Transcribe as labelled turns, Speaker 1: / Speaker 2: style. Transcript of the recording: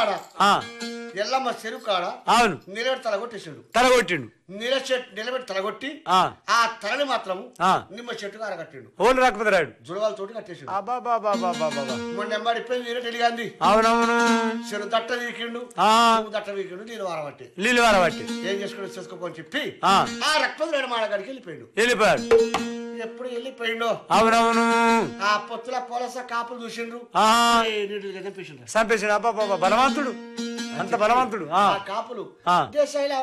Speaker 1: కాడ
Speaker 2: ఆ,
Speaker 1: ఎల్లమ్మ చెరువు కాడ
Speaker 2: అవును
Speaker 1: నిలబెట్టి తలగొట్టేసిండు
Speaker 2: తలగొట్టిండు
Speaker 1: నిలచెట్టు నిలబెట్టి తలగొట్టి
Speaker 2: ఆ,
Speaker 1: ఆ తలని మాత్రం
Speaker 2: ఆ.
Speaker 1: నిమ్మ చెట్టుగా అరగట్టిండు
Speaker 2: ఓళ్ళు రాకపోతే రాడు
Speaker 1: జుడవాలతోటి కట్టేసిండు
Speaker 2: అబాబాబాబాబాబా.
Speaker 1: మొన్న ఎంబాడి ఇప్పుడే నీరే తెలియంది
Speaker 2: అవునవును
Speaker 1: చెరువు దట్ట వీకిండు
Speaker 2: ఆ,
Speaker 1: నువ్వు దట్ట వీకిండు నీళ్ళు వారబట్టి
Speaker 2: నీళ్ళు వారబట్టి
Speaker 1: ఏం చేసుకుని చేసుకోపని చెప్పి
Speaker 2: ఆ.
Speaker 1: ఆ రక్తం రెండు మాడగాడికి వెళ్ళిపోయాడు
Speaker 2: వెళ్ళిపోయాడు
Speaker 1: ఎప్పుడు వెళ్ళిపోయిండో
Speaker 2: అవునవును
Speaker 1: ఆ పొత్తుల పోలస కాపులు చూసిండ్రు
Speaker 2: ఆ,
Speaker 1: నీటికి చంపేసిండ్రు
Speaker 2: చంపేసాడు అబ్బాబా బలవంతుడు అంత బలవంతుడు ఆ
Speaker 1: ఆ కాపులు
Speaker 2: ఆ.
Speaker 1: దేశాయిల